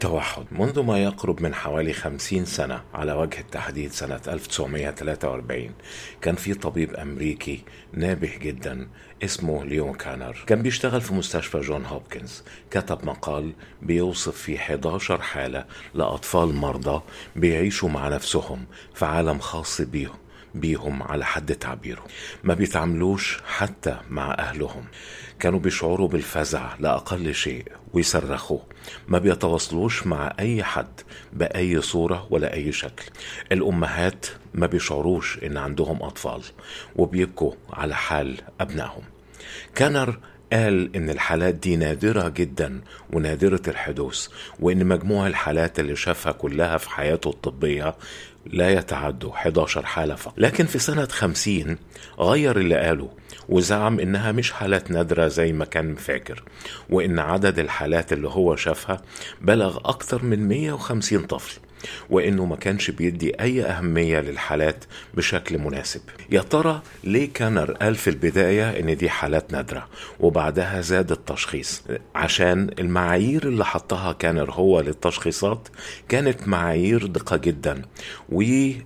توحد منذ ما يقرب من حوالي خمسين سنة على وجه التحديد سنة 1943 كان في طبيب أمريكي نابه جدا اسمه ليون كانر كان بيشتغل في مستشفى جون هوبكنز كتب مقال بيوصف فيه 11 حالة لأطفال مرضى بيعيشوا مع نفسهم في عالم خاص بيهم بيهم على حد تعبيره ما بيتعاملوش حتى مع أهلهم كانوا بيشعروا بالفزع لأقل شيء ويصرخوا ما بيتواصلوش مع أي حد بأي صورة ولا أي شكل الأمهات ما بيشعروش إن عندهم أطفال وبيبكوا على حال أبنائهم كانر قال إن الحالات دي نادرة جدا ونادرة الحدوث وإن مجموع الحالات اللي شافها كلها في حياته الطبية لا يتعدوا 11 حالة فقط لكن في سنة 50 غير اللي قاله وزعم إنها مش حالات نادرة زي ما كان فاكر وإن عدد الحالات اللي هو شافها بلغ أكتر من 150 طفل وانه ما كانش بيدي اي اهميه للحالات بشكل مناسب يا ترى ليه كانر قال في البدايه ان دي حالات نادره وبعدها زاد التشخيص عشان المعايير اللي حطها كانر هو للتشخيصات كانت معايير دقه جدا و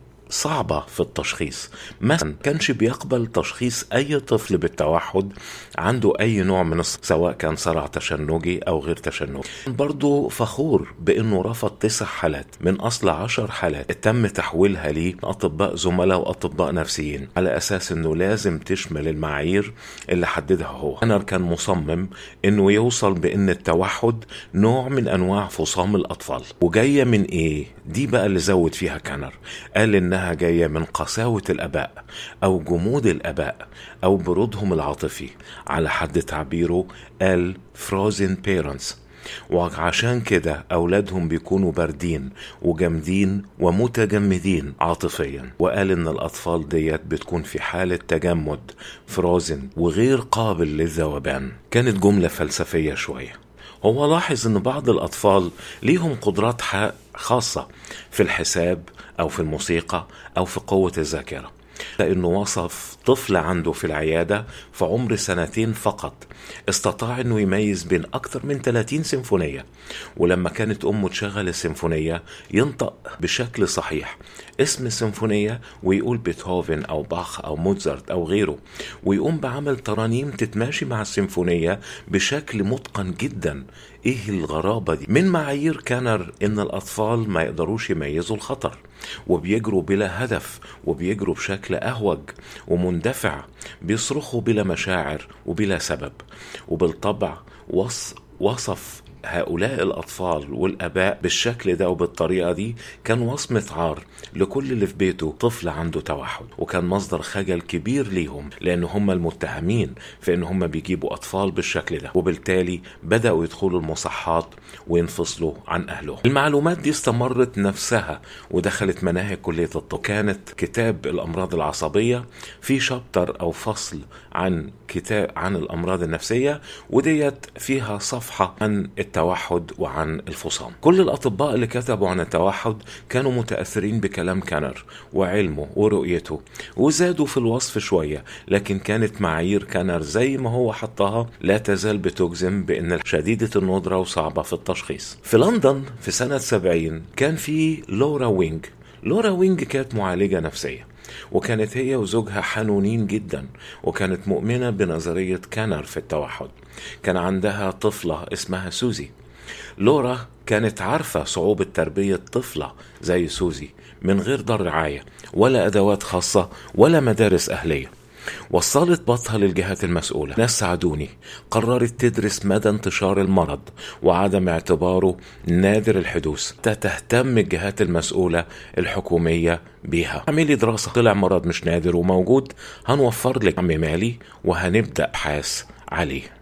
صعبة في التشخيص مثلا كانش بيقبل تشخيص أي طفل بالتوحد عنده أي نوع من الص... سواء كان صرع تشنجي أو غير تشنجي برضو فخور بأنه رفض تسع حالات من أصل عشر حالات تم تحويلها ليه أطباء زملاء وأطباء نفسيين على أساس أنه لازم تشمل المعايير اللي حددها هو أنا كان مصمم أنه يوصل بأن التوحد نوع من أنواع فصام الأطفال وجاية من إيه؟ دي بقى اللي زود فيها كانر قال إنها انها جايه من قساوه الاباء او جمود الاباء او برودهم العاطفي على حد تعبيره قال فروزن بيرنتس وعشان كده أولادهم بيكونوا باردين وجامدين ومتجمدين عاطفيا وقال إن الأطفال ديت بتكون في حالة تجمد فروزن وغير قابل للذوبان كانت جملة فلسفية شوية هو لاحظ ان بعض الاطفال ليهم قدرات خاصه في الحساب او في الموسيقى او في قوه الذاكره لانه وصف طفل عنده في العياده في عمر سنتين فقط استطاع انه يميز بين اكثر من 30 سيمفونيه ولما كانت امه تشغل السيمفونيه ينطق بشكل صحيح اسم السيمفونيه ويقول بيتهوفن او باخ او موتزارت او غيره ويقوم بعمل ترانيم تتماشي مع السيمفونيه بشكل متقن جدا ايه الغرابه دي من معايير كانر ان الاطفال ما يقدروش يميزوا الخطر وبيجروا بلا هدف وبيجروا بشكل اهوج ومندفع بيصرخوا بلا مشاعر وبلا سبب وبالطبع وص وصف هؤلاء الأطفال والآباء بالشكل ده وبالطريقة دي كان وصمة عار لكل اللي في بيته طفل عنده توحد وكان مصدر خجل كبير ليهم لأن هم المتهمين في أن هم بيجيبوا أطفال بالشكل ده وبالتالي بدأوا يدخلوا المصحات وينفصلوا عن أهلهم المعلومات دي استمرت نفسها ودخلت مناهج كلية الطب كانت كتاب الأمراض العصبية في شابتر أو فصل عن كتاب عن الأمراض النفسية وديت فيها صفحة عن التوحد وعن الفصام كل الأطباء اللي كتبوا عن التوحد كانوا متأثرين بكلام كانر وعلمه ورؤيته وزادوا في الوصف شوية لكن كانت معايير كانر زي ما هو حطها لا تزال بتجزم بأن شديدة الندرة وصعبة في التشخيص في لندن في سنة 70 كان في لورا وينج لورا وينج كانت معالجة نفسية وكانت هي وزوجها حنونين جدا وكانت مؤمنة بنظرية كانر في التوحد كان عندها طفلة اسمها سوزي لورا كانت عارفة صعوبة تربية طفلة زي سوزي من غير دار رعاية ولا أدوات خاصة ولا مدارس أهلية وصلت بطها للجهات المسؤولة ناس ساعدوني قررت تدرس مدى انتشار المرض وعدم اعتباره نادر الحدوث تهتم الجهات المسؤولة الحكومية بيها اعملي دراسة طلع مرض مش نادر وموجود هنوفر لك عم مالي وهنبدأ أبحاث عليه